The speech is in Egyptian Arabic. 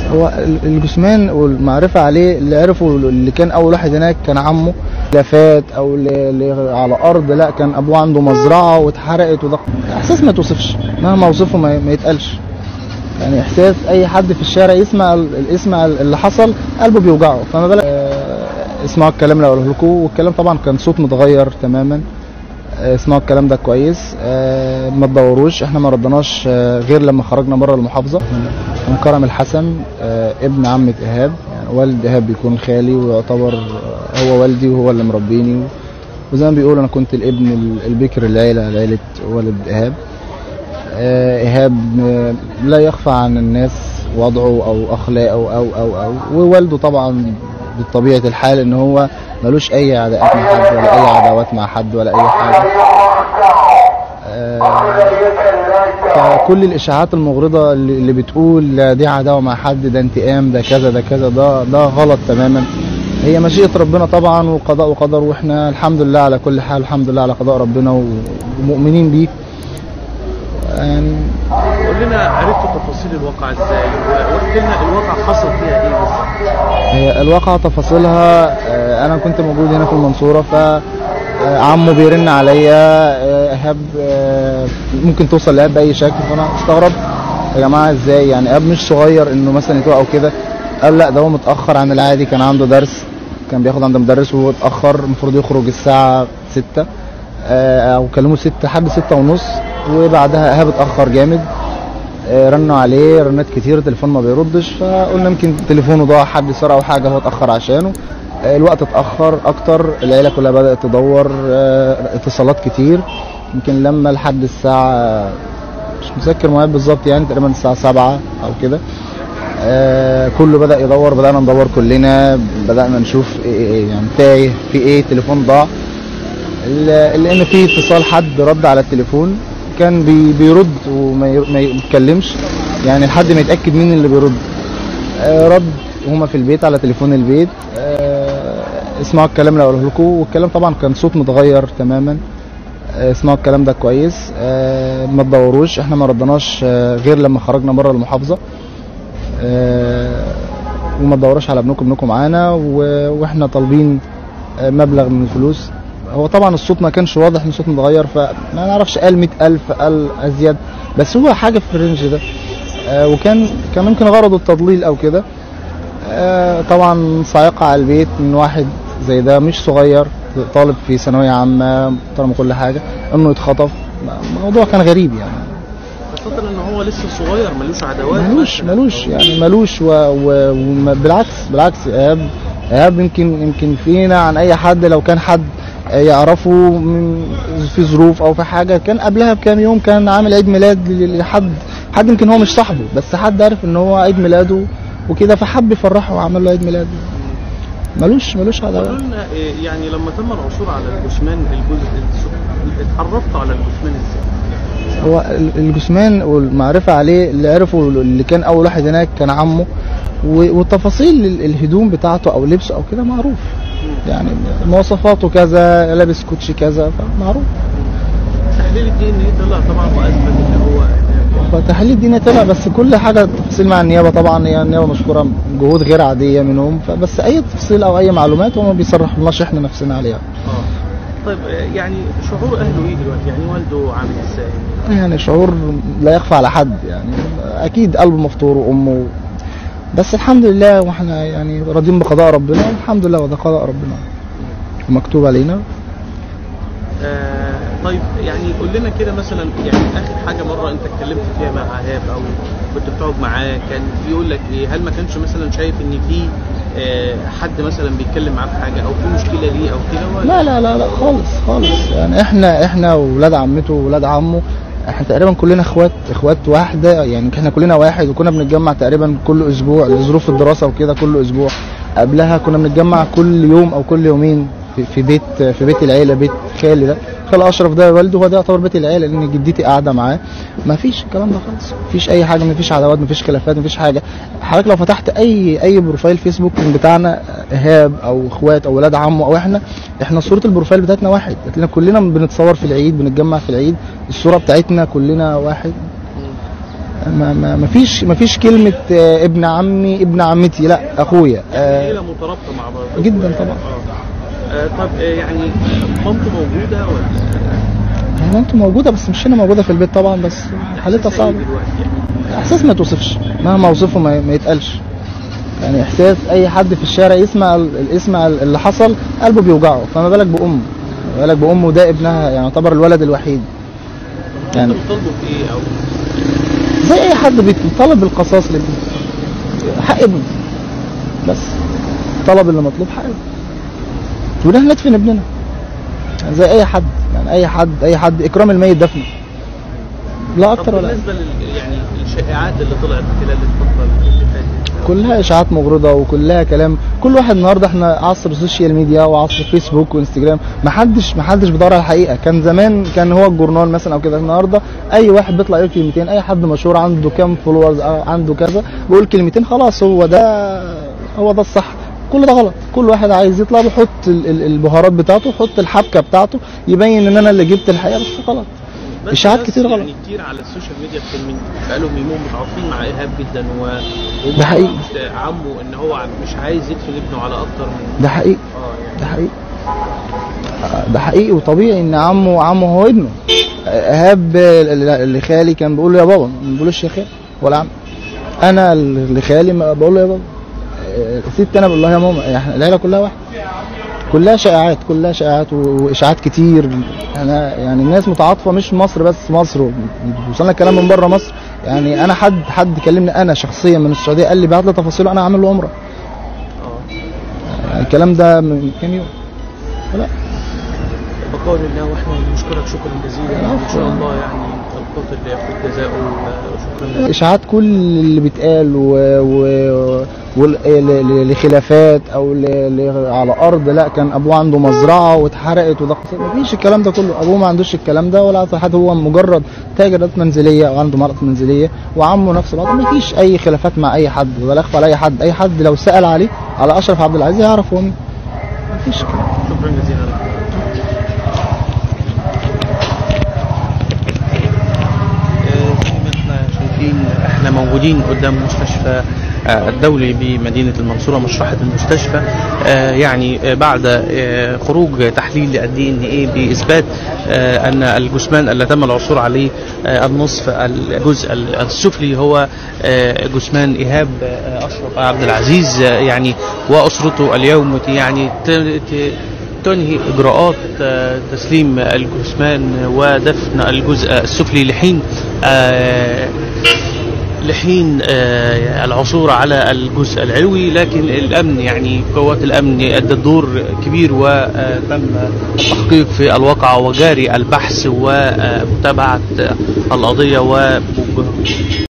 هو ال- الجثمان والمعرفة عليه اللي عرفوا اللي كان أول واحد هناك كان عمه لفات أو ل- ل- على أرض لا كان أبوه عنده مزرعة واتحرقت وده إحساس ما توصفش مهما أوصفه ما, ما يتقالش يعني إحساس أي حد في الشارع يسمع ال- يسمع اللي حصل قلبه بيوجعه فما بالك آه، اسمعوا الكلام اللي هقوله لكم والكلام طبعا كان صوت متغير تماما آه، اسمعوا الكلام ده كويس آه، ما تدوروش احنا ما ردناش آه، غير لما خرجنا بره المحافظه كان كرم الحسن آه، ابن عمة ايهاب يعني والد ايهاب بيكون خالي ويعتبر آه، هو والدي وهو اللي مربيني وزي ما بيقولوا انا كنت الابن ال- البكر العيله لعيله والد ايهاب آه، ايهاب آه، لا يخفى عن الناس وضعه او اخلاقه او او او, أو ووالده طبعا بطبيعه الحال ان هو ملوش اي عداءات مع حد ولا اي عداوات مع حد ولا اي حاجه آه، فكل الاشاعات المغرضه اللي اللي بتقول لا دي عداوه مع حد ده انتقام ده كذا ده كذا ده ده غلط تماما هي مشيئه ربنا طبعا وقضاء وقدر واحنا الحمد لله على كل حال الحمد لله على قضاء ربنا و- ومؤمنين بيه يعني قول لنا عرفتوا تفاصيل الواقعة ازاي واحكي لنا الواقعة حصل فيها ايه بالظبط هي الواقعة تفاصيلها آه، أنا كنت موجود هنا في المنصورة ف آه، عمه بيرن عليا آه، إيهاب آه، ممكن توصل لإيهاب بأي شكل فأنا استغربت يا جماعة إزاي يعني إيهاب مش صغير إنه مثلا يتوقع أو كده قال لا ده هو متأخر عن العادي كان عنده درس كان بياخد عند مدرس وهو اتأخر المفروض يخرج الساعة ستة آه، أو كلموه ستة لحد ستة ونص وبعدها إيهاب اتأخر جامد آه، رنوا عليه رنات كتير التليفون ما بيردش فقلنا يمكن تليفونه ضاع حد سرقه او حاجه هو اتاخر عشانه آه، الوقت اتاخر اكتر العيله كلها بدات تدور آه، اتصالات كتير يمكن لما لحد الساعه مش متذكر مواعيد بالظبط يعني تقريبا الساعه 7 او كده آه، كله بدا يدور بدانا ندور كلنا بدانا نشوف إيه- إيه يعني تايه في ايه تليفون ضاع ال- لان في اتصال حد رد على التليفون كان بي بيرد وما ي- ما يتكلمش يعني لحد ما يتاكد مين اللي بيرد آه، رد وهما في البيت على تليفون البيت آه، اسمعوا الكلام اللي هقوله لكم والكلام طبعا كان صوت متغير تماما آه، اسمعوا الكلام ده كويس آه، ما تدوروش احنا ما ردناش آه، غير لما خرجنا بره المحافظه آه، وما تدوروش على ابنكم ابنكم معانا و- واحنا طالبين آه، مبلغ من الفلوس هو طبعا الصوت ما كانش واضح ان الصوت متغير فما نعرفش قال 100000 قال ازيد بس هو حاجه في الرينج ده آه، وكان كان ممكن غرضه التضليل او كده آه، طبعا صاعقه على البيت من واحد زي ده مش صغير طالب في ثانويه عامه محترم كل حاجه انه يتخطف الموضوع كان غريب يعني خاصة ان هو لسه صغير ملوش عداوات ملوش مثلاً. ملوش يعني ملوش وبالعكس بالعكس ايهاب ايهاب يمكن يمكن فينا عن اي حد لو كان حد يعرفه من في ظروف او في حاجه كان قبلها بكام يوم كان عامل عيد ميلاد لحد حد يمكن هو مش صاحبه بس حد عارف ان هو عيد ميلاده وكده فحب يفرحه وعمل له عيد ميلاد ملوش ملوش قولوا عداوات لنا إيه، يعني لما تم العثور على الجثمان الجزء الس- اتعرفت على الجثمان ازاي؟ هو ال- الجثمان والمعرفة عليه اللي عرفوا اللي كان أول واحد هناك كان عمه و- وتفاصيل ال- الهدوم بتاعته أو لبسه أو كده معروف يعني مواصفاته كذا لابس كوتشي كذا فمعروف تحليل الدي ان ايه طلع طبعا واثبت ان هو فتحليل الدنيا طلع بس كل حاجة تفاصيل مع النيابة طبعا هي النيابة مشكورة جهود غير عادية منهم فبس أي تفصيل أو أي معلومات هم ما بيصرحولناش إحنا نفسنا عليها اه طيب آه، يعني شعور اهله ايه دلوقتي؟ يعني والده عامل ازاي؟ يعني شعور لا يخفى على حد يعني اكيد قلبه مفتور وامه بس الحمد لله واحنا يعني راضيين بقضاء ربنا والحمد لله وده قضاء ربنا ومكتوب علينا آه طيب يعني قول لنا كده مثلا يعني اخر حاجه مره انت اتكلمت فيها مع ايهاب او كنت بتقعد معاه كان بيقول لك ايه هل ما كانش مثلا شايف ان في آه حد مثلا بيتكلم معاه في حاجه او في مشكله ليه او كده ولا لا لا لا لا خالص خالص يعني احنا احنا وولاد عمته وولاد عمه احنا تقريبا كلنا اخوات اخوات واحده يعني احنا كلنا واحد وكنا بنتجمع تقريبا كل اسبوع لظروف الدراسه وكده كل اسبوع قبلها كنا بنتجمع كل يوم او كل يومين في, في بيت في بيت العيله بيت خالي ده خال اشرف ده والده هو ده يعتبر بيت العيله لان جدتي قاعده معاه ما فيش الكلام ده خالص ما فيش اي حاجه ما فيش عداوات ما فيش خلافات ما فيش حاجه حضرتك لو فتحت اي اي بروفايل فيسبوك من بتاعنا ايهاب او اخوات او ولاد عمه او احنا احنا صوره البروفايل بتاعتنا واحد هتلاقينا كلنا بنتصور في العيد بنتجمع في العيد الصوره بتاعتنا كلنا واحد ما ما ما فيش ما فيش كلمه آه، ابن عمي ابن عمتي لا اخويا آه، عيله مترابطه مع بعض جداً طبعاً. آه. آه طب آه يعني مامته موجوده ولا هي مامته موجوده بس مش هنا موجوده في البيت طبعا بس حالتها إحساسها إيه صعبه دلوقتي يعني احساس ما توصفش مهما اوصفه ما, ما يتقالش يعني احساس اي حد في الشارع يسمع ال- يسمع اللي حصل قلبه بيوجعه فما بالك بامه ما بالك بامه ده ابنها يعني يعتبر الولد الوحيد يعني انتوا بتطالبوا بايه او زي اي حد بيطالب بالقصاص لابنه حق ابنه بس الطلب اللي مطلوب حق ابنه وده ندفن ابننا يعني زي اي حد يعني اي حد اي حد اكرام الميت دفنه لا طب اكتر ولا أقل. بالنسبه لل يعني الشائعات اللي طلعت خلال الفتره اللي فاتت كلها اشاعات مغرضه وكلها كلام كل واحد النهارده احنا عصر السوشيال ميديا وعصر فيسبوك وانستجرام ما حدش ما حدش بيدور على الحقيقه كان زمان كان هو الجورنال مثلا او كده النهارده اي واحد بيطلع يقول كلمتين اي حد مشهور عنده كام فولورز عنده كذا بيقول كلمتين خلاص هو ده هو ده الصح كل ده غلط كل واحد عايز يطلع بيحط ال- ال- البهارات بتاعته يحط الحبكه بتاعته يبين ان انا اللي جبت الحقيقه بس غلط بس إشاعات الناس كتير غلط. يعني كتير على السوشيال ميديا بتلمن بقالهم يومين متعاطفين مع ايهاب جدا و ده حقيقي. عمه ان هو مش عايز يدفن ابنه على اكتر من ده حقيقي اه يعني ده حقيقي ده حقيقي وطبيعي ان عمه عمه هو ابنه ايهاب اللي خالي كان بيقول له يا بابا ما بيقولوش يا خالي ولا عم انا اللي خالي ما بقول له يا بابا آه، ست انا بقول لها يا ماما احنا العيله كلها واحد كلها شائعات كلها شائعات و- واشاعات كتير انا يعني الناس متعاطفه مش مصر بس مصر وصلنا كلام من بره مصر يعني انا حد حد كلمني انا شخصيا من السعوديه قال لي بعت لي تفاصيله انا عامل له عمره اه يعني الكلام ده من كام يوم لا بقول الله واحنا بنشكرك شكرا جزيلا ان شاء الله يعني القاتل ياخذ جزاؤه وشكرا جزيلا اشاعات كل اللي بيتقال و... و... وال- ل- ل- لخلافات او ل... ل... على ارض لا كان ابوه عنده مزرعه واتحرقت وده قصة. مفيش الكلام ده كله ابوه ما عندوش الكلام ده ولا حد هو مجرد تاجر منزليه او عنده مرأة منزليه وعمه نفس الوضع مفيش اي خلافات مع اي حد ولا اخفى على اي حد اي حد لو سال عليه على اشرف عبد العزيز يعرف هو مين مفيش كلام شكرا جزيلا لك آه، زي ما احنا شايفين احنا موجودين قدام مستشفى آه، الدولي بمدينة المنصورة مشرحة المستشفى آه، يعني آه، بعد آه، خروج تحليل الدي ان ايه بإثبات آه، أن الجثمان اللي تم العثور عليه آه، النصف الجزء السفلي هو آه، جثمان إيهاب آه، أشرف عبد العزيز آه، يعني وأسرته اليوم يعني ت- ت- تنهي إجراءات آه، تسليم الجثمان ودفن الجزء السفلي لحين آه، لحين آه، العثور على الجزء العلوي لكن الامن يعني قوات الامن ادت دور كبير وتم التحقيق في الواقعه وجاري البحث ومتابعه القضيه و